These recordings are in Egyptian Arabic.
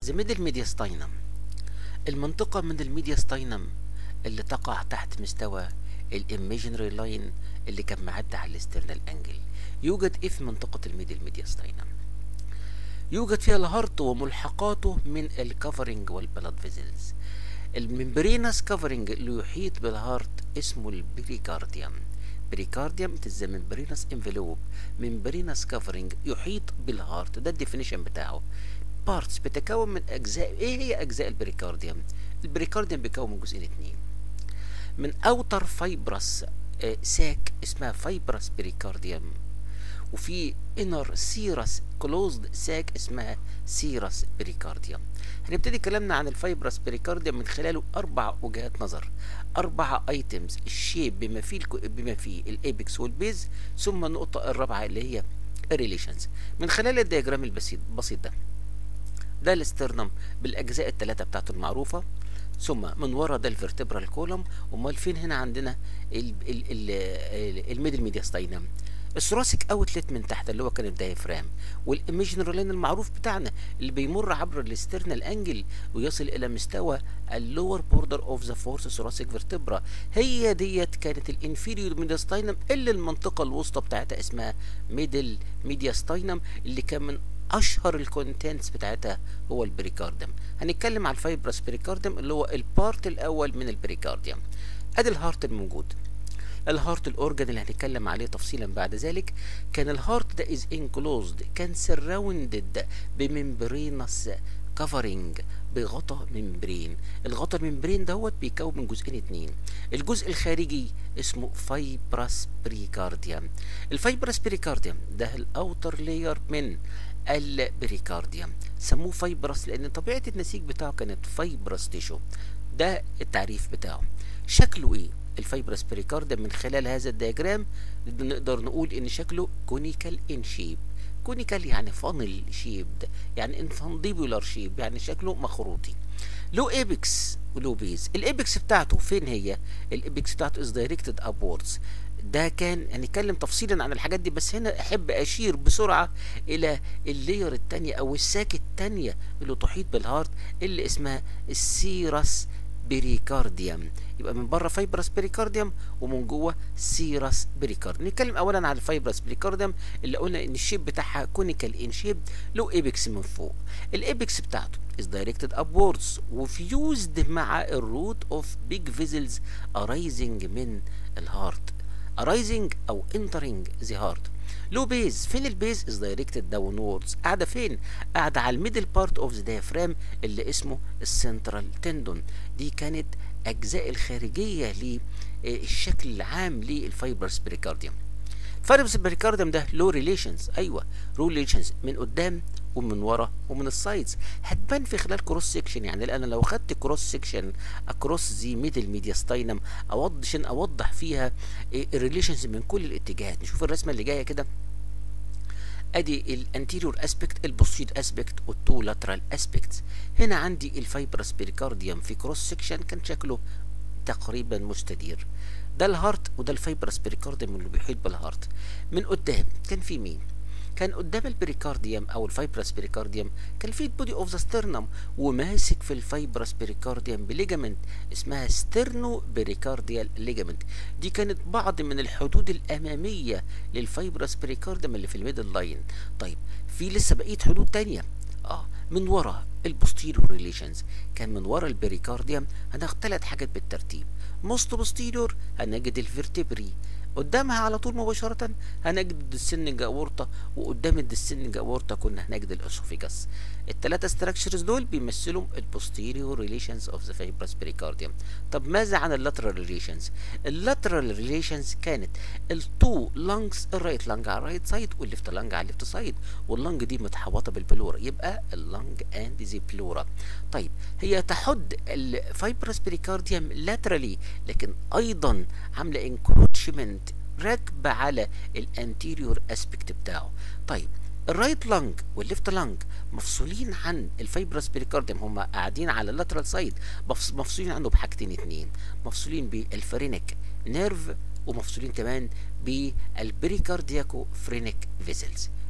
The middle mediastinum المنطقة من الميدياستاينم اللي تقع تحت مستوى الايميجنري لاين اللي كان معدي على الاسترنال انجل يوجد ايه في منطقة الميدل ميدياستاينم يوجد فيها الهارت وملحقاته من الكفرنج والبلاد فيزلز الممبرينس كفرنج اللي يحيط بالهارت اسمه البريكارديوم بريكارديوم is the membranous envelope membranous covering يحيط بالهارت ده الديفينيشن بتاعه بارتس بتتكون من اجزاء ايه هي اجزاء البريكارديوم البريكارديوم بيتكون من جزئين اتنين من اوتر فايبرس آه ساك اسمها فايبرس بريكارديوم وفي انر سيرس كلوزد ساك اسمها سيرس بريكارديوم هنبتدي كلامنا عن الفايبرس بريكارديوم من خلاله اربع وجهات نظر اربع ايتمز الشيب بما فيه بما فيه الابيكس والبيز ثم النقطه الرابعه اللي هي الريليشنز من خلال الدياجرام البسيط البسيط ده ده الاسترنم بالاجزاء الثلاثه بتاعته المعروفه ثم من ورا ده الفرتبرال كولوم امال فين هنا عندنا الميدل ميدياستاينم الثراسيك اوتلت من تحت اللي هو كان الدايفرام والايميجنري لاين المعروف بتاعنا اللي بيمر عبر الاسترنال انجل ويصل الى مستوى اللور بوردر اوف ذا فورس ثراسيك فيرتبرا هي ديت كانت الانفيريور ميدياستاينم اللي المنطقه الوسطى بتاعتها اسمها ميدل ميدياستاينم اللي كان من اشهر الكونتنتس بتاعتها هو البريكارديوم هنتكلم على الفايبرس بريكارديوم اللي هو البارت الاول من البريكارديوم ادي الهارت الموجود الهارت الاورجن اللي هنتكلم عليه تفصيلا بعد ذلك كان الهارت ده از انكلوزد كان سراوندد بممبرينس كفرنج بغطاء ممبرين الغطاء الممبرين دوت بيكون من جزئين اتنين الجزء الخارجي اسمه فايبرس بريكارديوم الفايبرس بريكارديوم ده الاوتر لاير من البريكارديوم سموه فايبرس لان طبيعه النسيج بتاعه كانت فايبرس تيشو ده التعريف بتاعه شكله ايه الفايبرس بريكارديوم من خلال هذا الدياجرام نقدر نقول ان شكله كونيكال ان شيب كونيكال يعني فانل شيبد يعني انفانديبولار شيب يعني شكله مخروطي له ايبكس وله بيز الايبكس بتاعته فين هي الايبكس بتاعته از دايركتد ابوردز ده كان هنتكلم تفصيلا عن الحاجات دي بس هنا احب اشير بسرعه الى اللير الثانيه او الساك الثانيه اللي تحيط بالهارت اللي اسمها السيرس بريكارديوم يبقى من بره فايبرس بريكارديوم ومن جوه سيرس بريكارديوم نتكلم اولا عن الفايبرس بريكارديوم اللي قلنا ان الشيب بتاعها كونيكال ان شيب له ايبكس من فوق الايبكس بتاعته is directed upwards وفيوزد مع الروت اوف بيج فيزلز arising من الهارت arising او entering the heart له بيز فين البيز از دايركتد داونوردز قاعده فين قاعده على الميدل بارت اوف ذا ديافرام اللي اسمه السنترال تندون دي كانت اجزاء الخارجيه للشكل العام للفايبرس بريكارديوم فايبرس بريكارديوم ده له ريليشنز ايوه له ريليشنز من قدام ومن ورا ومن السايدز هتبان في خلال كروس سيكشن يعني انا لو خدت كروس سيكشن اكروس زي ميدل ميدياستاينم اوضح عشان اوضح فيها الريليشنز من كل الاتجاهات نشوف الرسمه اللي جايه كده ادي الانتيريور اسبكت البوستير اسبكت والتو لاترال اسبكتس هنا عندي الفايبرس بريكارديوم في كروس سيكشن كان شكله تقريبا مستدير ده الهارت وده الفايبرس بريكارديوم اللي بيحيط بالهارت من قدام كان في مين كان قدام البريكارديوم او الفايبرس بريكارديوم كان في البودي اوف ذا سترنم وماسك في الفايبرس بريكارديوم بليجامنت اسمها سترنو بريكارديال ليجامنت دي كانت بعض من الحدود الاماميه للفايبرس بريكارديوم اللي في الميدل لاين طيب في لسه بقيه حدود تانية اه من ورا البوستيريور ريليشنز كان من ورا البريكارديوم هناخد ثلاث حاجات بالترتيب موست بوستيريور هنجد الفرتبري قدامها على طول مباشرة هنجد الدسنج اورطة وقدام الدسنج اورطة كنا هنجد الاسوفيجاس الثلاثة ستراكشرز دول بيمثلوا البوستيريور ريليشنز اوف ذا فايبرس بريكارديوم طب ماذا عن اللاترال ريليشنز اللاترال ريليشنز كانت التو لانجز الرايت لانج على الرايت سايد والليفت لانج على الليفت سايد واللانج دي متحوطة بالبلورا يبقى اللانج اند ذا بلورا طيب هي تحد الفايبرس بريكارديوم لاترالي لكن ايضا عاملة انكروتشمنت راكبة على الانتيريور اسبكت بتاعه طيب الرايت لانج والليفت لانج مفصولين عن الفايبرس بريكارديوم هم قاعدين على اللاترال سايد مفصولين عنه بحاجتين اتنين مفصولين بالفرينك نيرف ومفصولين كمان بالبريكاردياكو فرينك فيزلز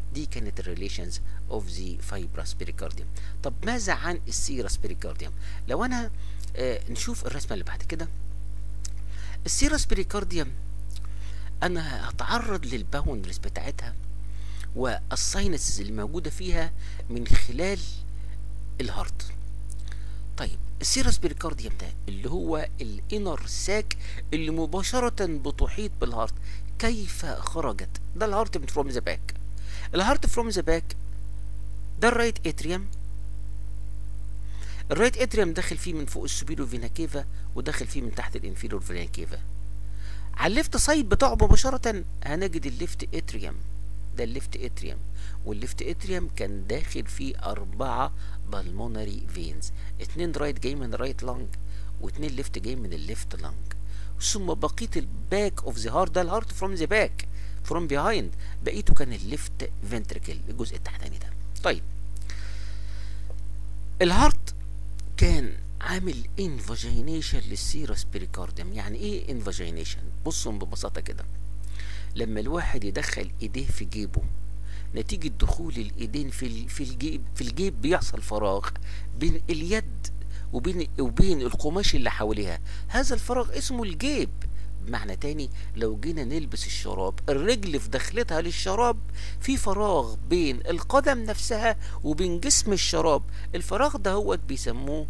دي كانت الريليشنز اوف ذا فايبرس بيريكارديوم طب ماذا عن السيرس بيريكارديوم لو انا آه نشوف الرسمه اللي بعد كده السيرس بيريكارديوم انا هتعرض للباوندرز بتاعتها والساينسز اللي موجوده فيها من خلال الهارت طيب السيرس بيريكارديوم ده اللي هو الانر ساك اللي مباشره بتحيط بالهارت كيف خرجت ده الهارت من فروم ذا باك الهارت فروم ذا باك ده الرايت اتريوم الرايت اتريوم داخل فيه من فوق السوبيرو فينا كيفا وداخل فيه من تحت الانفيرور فينا كيفا على الليفت سايد بتاعه مباشرة هنجد الليفت اتريوم ده الليفت اتريوم والليفت اتريوم كان داخل فيه أربعة بالمونري فينز اتنين رايت جاي من الرايت لانج واتنين ليفت جاي من الليفت لانج ثم بقية الباك اوف ذا هارت ده الهارت فروم ذا باك فروم بيهايند بقيته كان الليفت فنتركل الجزء التحتاني ده طيب الهارت كان عامل انفاجينيشن للسيرس بيريكارديوم يعني ايه انفاجينيشن بصوا ببساطه كده لما الواحد يدخل ايديه في جيبه نتيجة دخول الايدين في في الجيب في الجيب بيحصل فراغ بين اليد وبين وبين القماش اللي حواليها هذا الفراغ اسمه الجيب بمعنى تاني لو جينا نلبس الشراب الرجل في دخلتها للشراب في فراغ بين القدم نفسها وبين جسم الشراب الفراغ ده هو بيسموه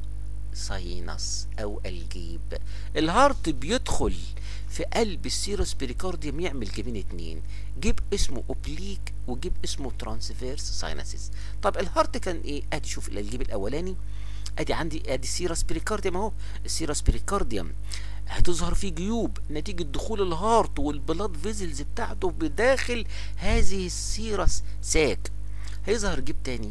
ساينس او الجيب الهارت بيدخل في قلب السيروس بيريكارديوم يعمل جيبين اتنين جيب اسمه اوبليك وجيب اسمه ترانسفيرس ساينسز طب الهارت كان ايه ادي شوف الجيب الاولاني ادي عندي ادي سيروس بيريكارديوم اهو السيروس بيريكارديوم هتظهر فيه جيوب نتيجة دخول الهارت والبلاد فيزلز بتاعته بداخل هذه السيرس ساك هيظهر جيب تاني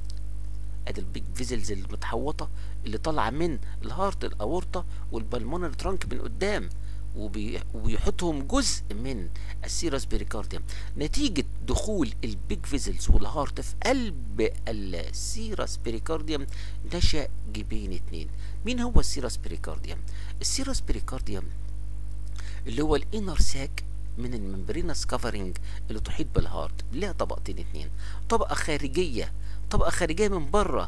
ادي البيج فيزلز المتحوطة اللي طالعة من الهارت الاورطة والبلمونر ترانك من قدام وبي... وبيحطهم جزء من السيرس بيريكارديوم نتيجة دخول البيج فيزلز والهارت في قلب السيرس بيريكارديوم نشأ جيبين اتنين مين هو السيرس بيريكارديوم السيرس بيريكارديوم اللي هو الانر ساك من الممبرينس كفرنج اللي تحيط بالهارت ليها طبقتين اتنين طبقة خارجية طبقة خارجية من بره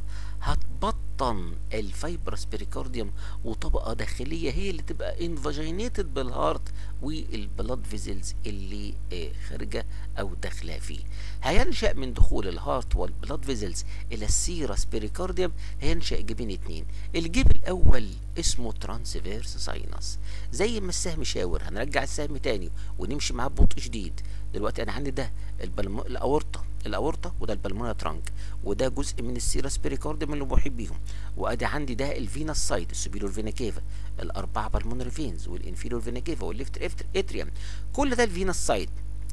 هتبطن الفايبرس بيريكارديوم وطبقة داخلية هي اللي تبقى انفاجينيتد بالهارت والبلاد فيزلز اللي خارجة او داخلة فيه هينشأ من دخول الهارت والبلاد فيزلز الى السيرس بيريكارديوم هينشأ جيبين اتنين الجيب الاول اسمه ترانسفيرس ساينس زي ما السهم شاور هنرجع السهم تاني ونمشي معاه ببطء شديد دلوقتي انا عندي ده البلم... الاورطه الاورطه وده البلمونا ترانك وده جزء من السيرس بيريكارديوم اللي بحيط بيهم وادي عندي ده الفينس سايد السوبيريور فينا كيفا الاربعه بالمونري فينز والانفيريور فينا كيفا والليفت اتريوم كل ده الفينس سايد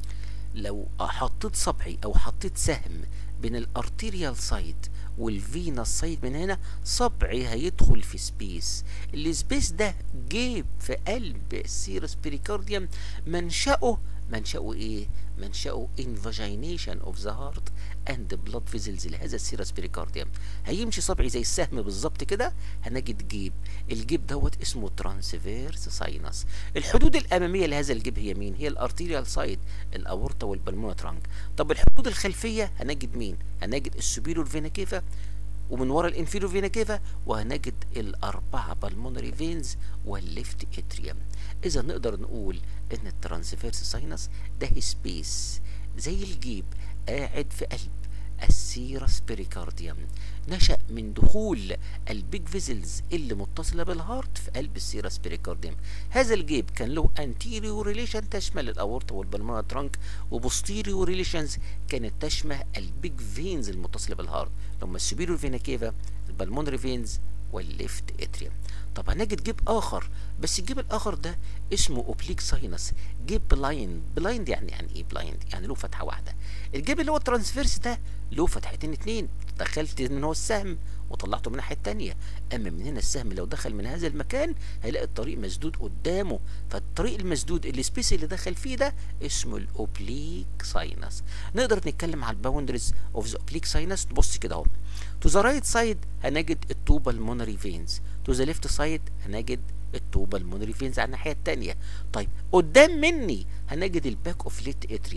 لو حطيت صبعي او حطيت سهم بين الارتيريال سايد والفينس سايد من هنا صبعي هيدخل في سبيس السبيس ده جيب في قلب السيرس بيريكارديوم منشأه منشأه ايه؟ منشأه invagination of the heart and blood vessels لهذا السيرس بيريكارديوم هيمشي صبعي زي السهم بالظبط كده هنجد جيب الجيب دوت اسمه ترانسفيرس ساينس الحدود الاماميه لهذا الجيب هي مين هي الارتيريال سايد الاورطه والبلمونا ترانك طب الحدود الخلفيه هنجد مين هنجد السوبيريور فينا كيفا ومن ورا الانفيريور فينا كيفا وهنجد الاربعه بالمونري فينز والليفت اتريوم اذا نقدر نقول ان الترانسفيرس ساينس ده سبيس زي الجيب قاعد في قلب السيرس بيريكارديوم نشأ من دخول البيج فيزلز اللي متصلة بالهارت في قلب السيرس بيريكارديوم هذا الجيب كان له انتيريو ريليشن تشمل الاورطة والبلمونة ترانك وبوستيريو ريليشنز كانت تشمل البيج فينز المتصلة بالهارت لما السوبيريور فينا كيفا البلمونري فينز والليفت اتريوم طب هنجد جيب اخر بس الجيب الاخر ده اسمه اوبليك ساينس جيب بلايند بلايند يعني يعني ايه بلايند يعني له فتحه واحده الجيب اللي هو الترانسفيرس ده له فتحتين اتنين دخلت من هو السهم وطلعته من الناحيه التانيه اما من هنا السهم لو دخل من هذا المكان هيلاقي الطريق مسدود قدامه فالطريق المسدود السبيس اللي دخل فيه ده اسمه الاوبليك ساينس نقدر نتكلم على الباوندريز اوف ذا اوبليك ساينس تبص كده اهو تو ذا رايت سايد هنجد التو بالمونري فينز تو ذا ليفت سايد هنجد التو بالمونري فينز على الناحيه الثانيه طيب قدام مني هنجد الباك اوف ليت اتريوم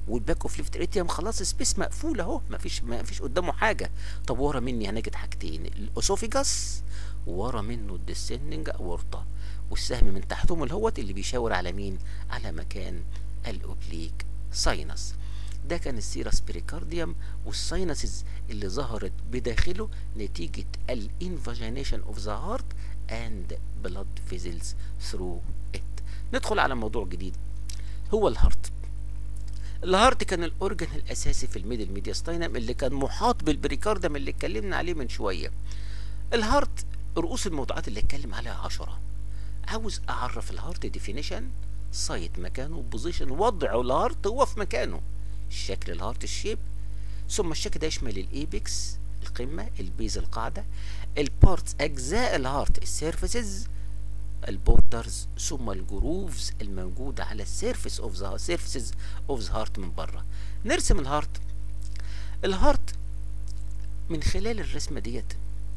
والباك اوف ليفت اتريوم خلاص سبيس مقفول اهو مفيش مفيش قدامه حاجه طب ورا مني هنجد حاجتين الاسوفيجاس ورا منه الديسندنج اورطه والسهم من تحتهم الهوت اللي بيشاور على مين على مكان الاوبليك ساينس ده كان السيرس بريكارديوم والساينسز اللي ظهرت بداخله نتيجة الانفاجينيشن اوف ذا هارت اند بلاد فيزلز ثرو ات ندخل على موضوع جديد هو الهارت الهارت كان الاورجن الاساسي في الميدل ميدياستاينم اللي كان محاط بالبريكارديوم اللي اتكلمنا عليه من شويه الهارت رؤوس الموضوعات اللي اتكلم عليها عشرة عاوز اعرف الهارت ديفينيشن سايت مكانه بوزيشن وضعه الهارت هو في مكانه شكل الهارت الشيب ثم الشكل ده يشمل الايبكس القمة البيز القاعدة البارتس اجزاء الهارت السيرفيسز البوردرز ثم الجروفز الموجودة على السيرفيس اوف ذا سيرفيسز اوف ذا هارت من بره نرسم الهارت الهارت من خلال الرسمة ديت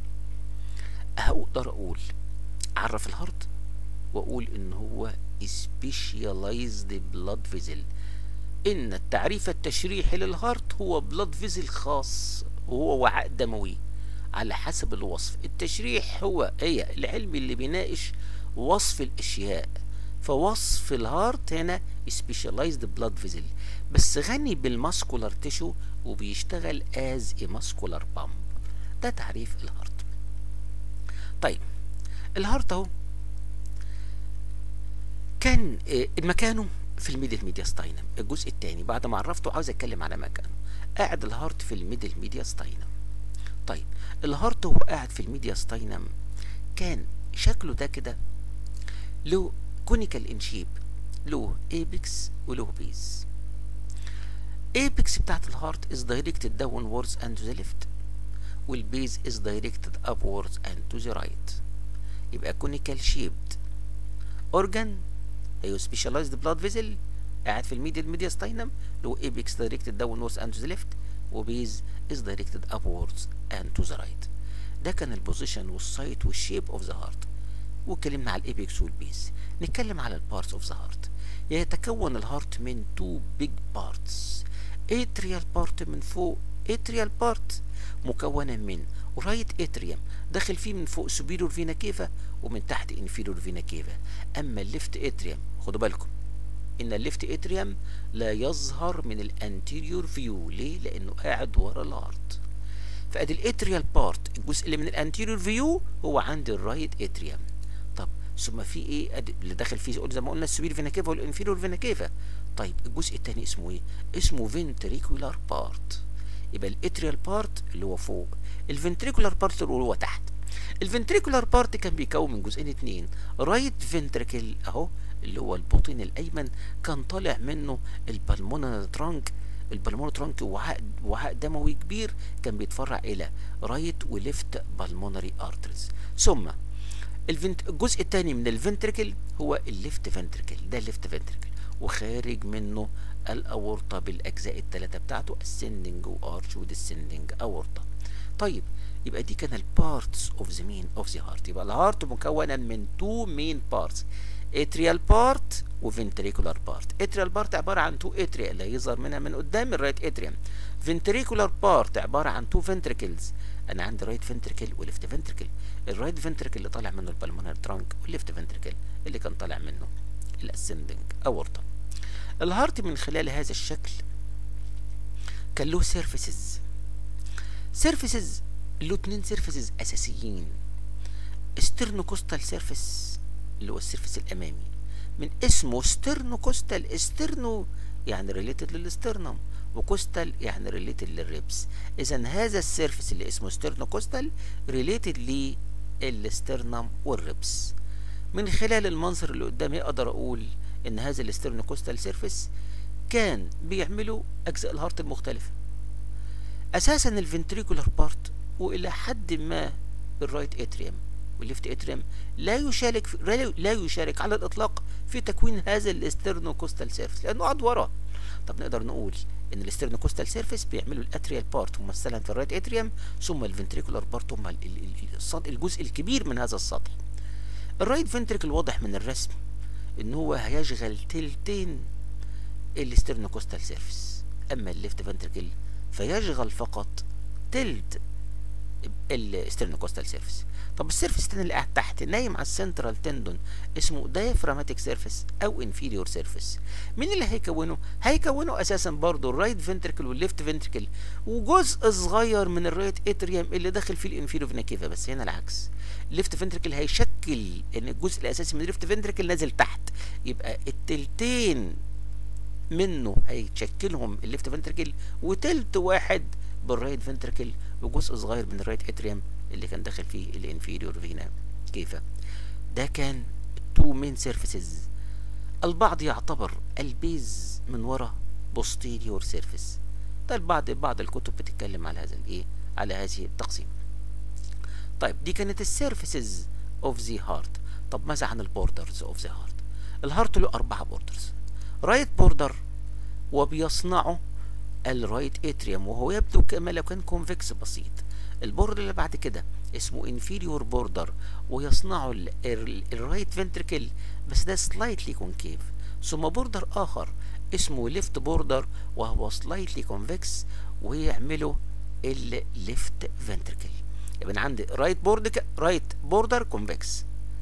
هقدر اقول اعرف الهارت واقول ان هو specialized blood vessel ان التعريف التشريحي للهارت هو بلاد فيزل خاص وهو وعاء دموي على حسب الوصف التشريح هو هي العلم اللي بيناقش وصف الاشياء فوصف الهارت هنا specialized blood vessel بس غني بالماسكولار تيشو وبيشتغل از a muscular pump ده تعريف الهارت طيب الهارت اهو كان مكانه في الميدل ميدياستاينم الجزء الثاني بعد ما عرفته عاوز اتكلم على مكانه قاعد الهارت في الميدل ميدياستاينم طيب الهارت وهو قاعد في الميدياستاينم كان شكله ده كده له كونيكال ان شيب له ايبكس وله بيز ايبكس بتاعت الهارت is directed downwards and to the left والبيز is directed upwards and to the right يبقى كونيكال شيبد organ هي specialized blood vessel قاعد في الميديال ميدياستاينم له apex directed downwards and to the left وبيز is directed upwards and to the right ده كان البوزيشن والسايت والشيب اوف ذا هارت واتكلمنا على الابيكس والبيز نتكلم على البارتس اوف ذا هارت يتكون الهارت من تو بيج بارتس اتريال بارت من فوق اتريال بارت مكونة من رايت اتريوم داخل فيه من فوق سوبيريور فينا كيفا ومن تحت انفيريور فينا كيفا اما الليفت اتريوم خدوا بالكم ان الليفت اتريوم لا يظهر من الانتيريور فيو ليه لانه قاعد ورا الهارت فادي الاتريال بارت الجزء اللي من الانتيريور فيو هو عند الرايت اتريوم طب ثم في ايه أدي اللي داخل فيه زي ما قلنا السوبير فينا كيفا والانفيريور فينا كيفا طيب الجزء الثاني اسمه ايه اسمه فينتريكولار بارت يبقى الاتريال بارت اللي هو فوق الفنتريكولار بارت اللي هو تحت الفنتريكولار بارت كان بيكون من جزئين اتنين رايت فنتريكل اهو اللي هو البطين الايمن كان طالع منه البلمونال ترانك البلمونال ترانك وعاء وعاء دموي كبير كان بيتفرع الى رايت وليفت بالمونري ارترز ثم الفنت الجزء الثاني من الفنتريكل هو الليفت فنتريكل ده الليفت فنتريكل وخارج منه الاورطه بالاجزاء الثلاثه بتاعته ascending وارش وديسندنج اورطه طيب يبقى دي كان البارتس اوف ذا مين اوف ذا هارت يبقى الهارت مكونه من تو مين بارتس اتريال بارت وفنتريكولار بارت اتريال بارت عباره عن تو اتريا اللي هيظهر منها من قدام الرايت اتريوم فنتريكولار بارت عباره عن تو فنتريكلز انا عندي رايت فنتريكل وليفت فنتريكل الرايت فنتريكل اللي طالع منه البلمونر ترانك والليفت فنتريكل اللي كان طالع منه الاسندنج اورطه الهارت من خلال هذا الشكل كان له سيرفيسز سيرفيسز له اتنين سيرفيسز اساسيين استرنوكوستال سيرفيس اللي هو السيرفيس الامامي من اسمه سترنوكوستال استرنو يعني ريليتد للاسترنم وكوستال يعني ريليتد للريبس اذا هذا السيرفيس اللي اسمه سترنوكوستال ريليتد للاسترنم والريبس من خلال المنظر اللي قدامي اقدر اقول ان هذا الاسترنوكوستال سيرفيس كان بيعملوا اجزاء الهارت المختلفه اساسا الفنتريكولار بارت والى حد ما الرايت اتريوم والليفت اتريوم لا يشارك في لا يشارك على الاطلاق في تكوين هذا الاسترنوكوستال سيرفيس لانه قعد وراه طب نقدر نقول ان الاسترنوكوستال سيرفيس بيعملوا الاتريال بارت ممثلا في الرايت اتريوم ثم الفنتريكولار بارت هم الجزء الكبير من هذا السطح الرايت فنتريكل واضح من الرسم ان هو هيشغل تلتين الاسترنوكوستال سيرفيس اما الليفت فنتركل فيشغل فقط تلت السترنوكوستال سيرفيس طب السيرفيس التاني اللي قاعد تحت نايم على السنترال تندون اسمه دايفراماتيك سيرفيس او انفيريور سيرفيس مين اللي هيكونه هيكونه اساسا برضه الرايت فنتركل والليفت فنتركل وجزء صغير من الرايت اتريوم اللي داخل فيه الانفيريور فينا كيفا بس هنا العكس الليفت فنتركل هيشكل ان الجزء الاساسي من الليفت فنتركل نازل تحت يبقى التلتين منه هيتشكلهم الليفت فنتركل وتلت واحد بالرايت فنتركل وجزء صغير من الرايت اتريوم اللي كان داخل فيه الانفيريور فينا كيفا ده كان التو مين سيرفيسز البعض يعتبر البيز من ورا بوستيريور سيرفيس ده البعض بعض الكتب بتتكلم على هذا الايه على هذه التقسيم طيب دي كانت السيرفيسز اوف ذا هارت طب ماذا عن البوردرز اوف ذا هارت الهارت له أربعة بوردرز رايت بوردر وبيصنعه الرايت اتريوم وهو يبدو كما لو كان كونفكس بسيط البوردر اللي بعد كده اسمه انفيريور بوردر ويصنعه الرايت فنتركل بس ده سلايتلي كونكيف ثم بوردر اخر اسمه ليفت بوردر وهو سلايتلي كونفكس ويعمله الليفت فنتركل يبقى انا عندي رايت بورد رايت بوردر كونفكس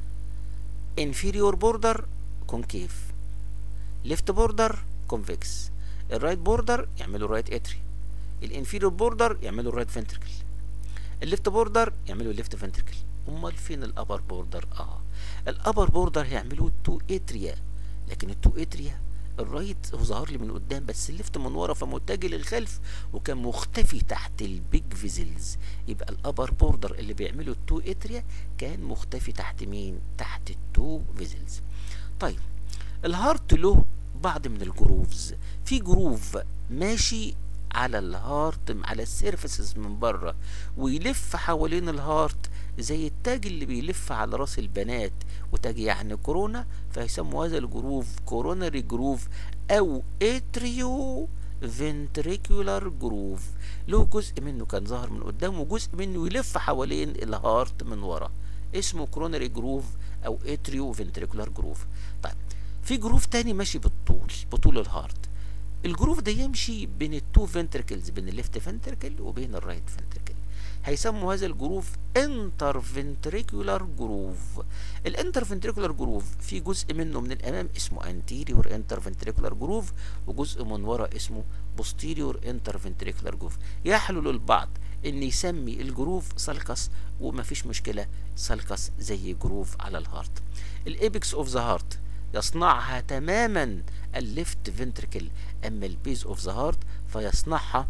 انفيريور بوردر كونكيف ليفت بوردر كونفكس الرايت بوردر يعملوا رايت اتري الانفيريور بوردر يعملوا الرايت فنتركل الليفت بوردر يعملوا الليفت فنتركل امال فين الابر بوردر اه الابر بوردر هيعملوا التو اتريا لكن التو اتريا الرايت هو ظهر لي من قدام بس الليفت من ورا فمتجه للخلف وكان مختفي تحت البيج فيزلز يبقى الابر بوردر اللي بيعملوا التو اتريا كان مختفي تحت مين تحت التو فيزلز طيب الهارت له بعض من الجروفز في جروف ماشي على الهارت على السيرفيسز من بره ويلف حوالين الهارت زي التاج اللي بيلف على راس البنات وتاج يعني كورونا فيسموا هذا الجروف كوروناري جروف او اتريو فنتريكولار جروف له جزء منه كان ظاهر من قدام وجزء منه يلف حوالين الهارت من ورا اسمه كوروناري جروف او اتريو فنتريكولار جروف طيب في جروف تاني ماشي بالطول بطول الهارت الجروف ده يمشي بين التو فنتركلز بين الليفت فنتركل وبين الرايت فنتركل هيسموا هذا الجروف انتر فنتريكولار جروف الانتر فنتريكولار جروف في جزء منه من الامام اسمه انتيريور انتر فنتريكولار جروف وجزء من ورا اسمه بوستيريور انتر فنتريكولار جروف يحلو للبعض ان يسمي الجروف سالكس ومفيش مشكله سالكس زي جروف على الهارت الابيكس اوف ذا هارت يصنعها تماما الليفت فنتركل اما البيز اوف ذا هارت فيصنعها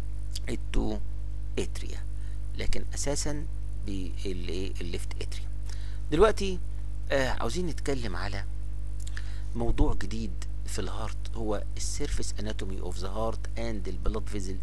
التو اتريا لكن اساسا بالليفت اتريا دلوقتي آه عاوزين نتكلم على موضوع جديد في الهارت هو السيرفيس اناتومي اوف ذا هارت اند البلاد فيزل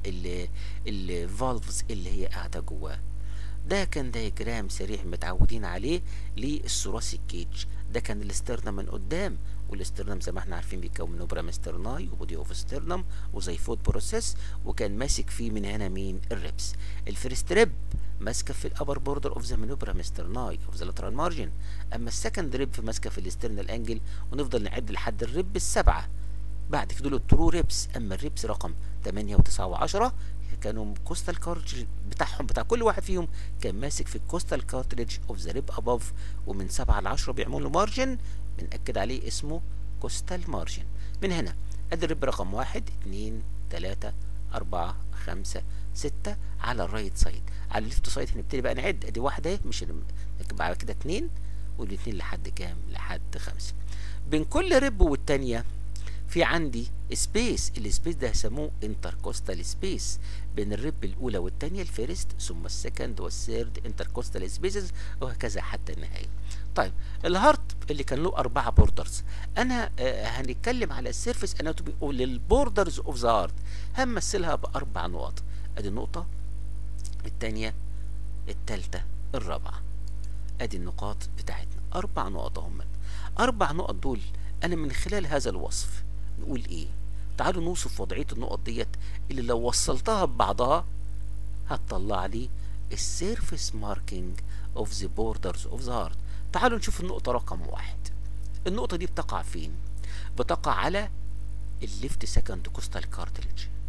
الفالفز اللي هي قاعده جواه ده كان دايجرام سريع متعودين عليه للثوراسيك كيج ده كان الاسترنم من قدام والاسترنم زي ما احنا عارفين بيتكون من اوبرام استرناي وبودي اوف استرنم وزيفوت بروسيس وكان ماسك فيه من هنا مين الريبس الفيرست ريب ماسكه في الابر بوردر اوف ذا منوبرام استرناي اوف ذا لاترال مارجن اما السكند ريب ماسكه في الاسترنال انجل ونفضل نعد لحد الريب السبعه بعد كده دول الترو ريبس اما الريبس رقم 8 و9 و10 كانوا كوستال كارتريج بتاعهم بتاع كل واحد فيهم كان ماسك في الكوستال كارتريج اوف ذا ريب اباف ومن 7 ل 10 بيعملوا مارجن بنأكد عليه اسمه كوستال مارجن من هنا ادي الريب رقم 1 2 3 4 5 6 على الرايت سايد على الليفت سايد هنبتدي بقى نعد ادي واحده اهي مش بعد كده 2 والاثنين لحد كام لحد 5 بين كل ريب والتانيه في عندي سبيس السبيس ده يسموه انتركوستال سبيس بين الرب الاولى والثانيه الفيرست ثم السكند والثيرد انتركوستال سبيسز وهكذا حتى النهايه طيب الهارت اللي كان له اربعه بوردرز انا آه هنتكلم على السيرفيس اناتومي للبوردرز اوف ذا هارت همثلها باربع نقط ادي النقطه الثانيه الثالثه الرابعه ادي النقاط بتاعتنا اربع نقط هم اربع نقط دول انا من خلال هذا الوصف نقول ايه تعالوا نوصف وضعيه النقط ديت اللي لو وصلتها ببعضها هتطلع لي السيرفيس ماركينج اوف ذا بوردرز اوف ذا هارت تعالوا نشوف النقطه رقم واحد النقطه دي بتقع فين بتقع على الليفت سكند كوستال كارتلج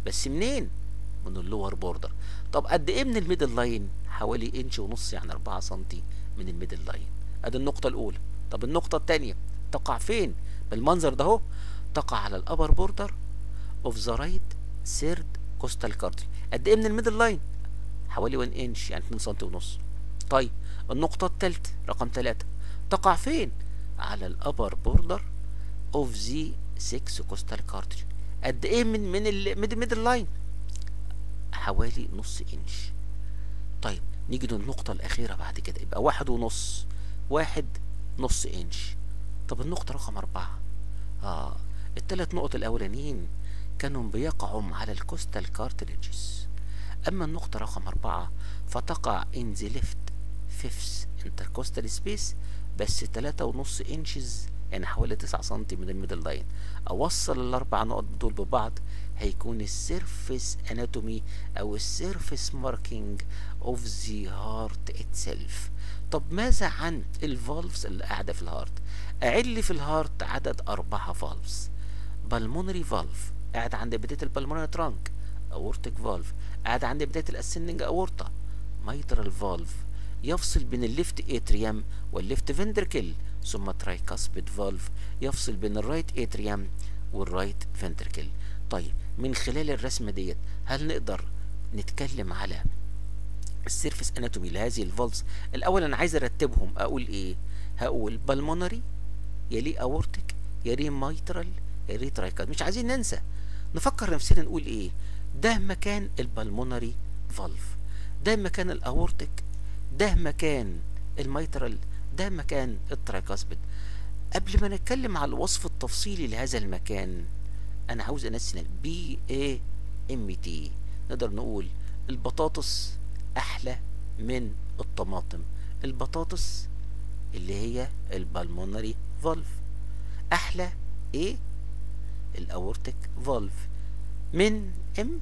بس منين من اللور بوردر طب قد ايه من الميدل لاين حوالي انش ونص يعني 4 سنتي من الميدل لاين ادي النقطة الأولى طب النقطة التانية تقع فين بالمنظر ده اهو تقع على الأبر بوردر اوف ذا رايت سيرد كوستال كارتري قد ايه من الميدل لاين حوالي 1 انش يعني 2 سنتي ونص طيب النقطة التالتة رقم تلاتة تقع فين على الأبر بوردر اوف ذا 6 كوستال كارتري قد ايه من من الميدل لاين حوالي نص انش طيب نيجي للنقطة الأخيرة بعد كده يبقى واحد ونص واحد نص انش طب النقطة رقم أربعة آه التلات نقط الأولانيين كانوا بيقعوا على الكوستال كارتريجز أما النقطة رقم أربعة فتقع in the left fifth intercostal space بس تلاتة ونص انشز يعني حوالي تسعة سنتي من الميدل لاين أوصل الأربع نقط دول ببعض هيكون السيرفيس اناتومي أو السيرفيس ماركينج اوف ذا هارت اتسيلف طب ماذا عن الفالفز اللي قاعدة في الهارت أعد لي في الهارت عدد أربعة فالفز بالمونري فالف قاعد عند بداية البلمونري ترانك اورتيك فالف قاعد عند بداية الاسندنج اورتا ميترال فالف يفصل بين الليفت اتريام والليفت فنتركل ثم ترايكاسبيد فالف يفصل بين الرايت اتريام والرايت فنتركل طيب من خلال الرسمة ديت هل نقدر نتكلم على السيرفيس اناتومي لهذه الفالفز الاول انا عايز ارتبهم اقول ايه هقول بالمونري يليه اورتيك يليه ميترال يليه ترايكاسبيد مش عايزين ننسى نفكر نفسنا نقول ايه ده مكان البلمونري فالف ده مكان الاورتيك ده مكان الميترال ده مكان الترايكاسبيد قبل ما نتكلم على الوصف التفصيلي لهذا المكان انا عاوز انسي بي اي ام تي نقدر نقول البطاطس احلى من الطماطم البطاطس اللي هي البلمونري فالف احلى ايه الاورتيك فالف من ام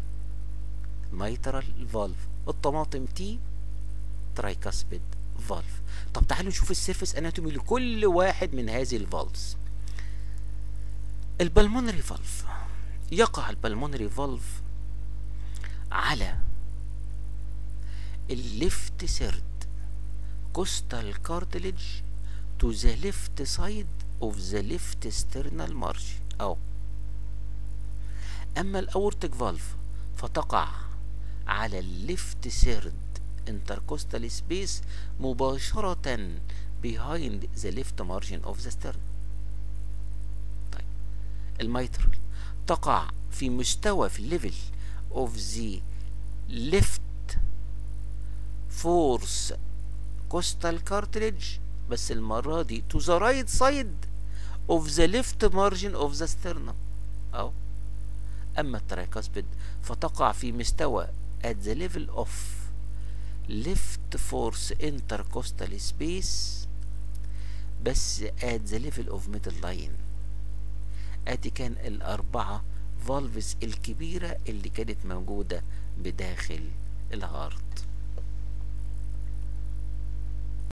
ميترال فالف الطماطم تي ترايكاسبيد فالف طب تعالوا نشوف السيرفيس اناتومي لكل واحد من هذه الفالفز البلمونري فالف يقع البلمونري فالف على الليفت سيرد كوستال كارتليج to the left side of the left sternal margin أو أما الأورتيك فالف فتقع على الليفت سيرد intercostal space مباشرة behind the left margin of the sternum طيب الميترال تقع في مستوى في الليفل of the left force costal cartilage بس المرة دي to the right side of the left margin of the sternum أو أما الترايكاسبيد فتقع في مستوى at the level of left force intercostal space بس at the level of middle line ادي كان الاربعة فالفز الكبيرة اللي كانت موجودة بداخل الهارت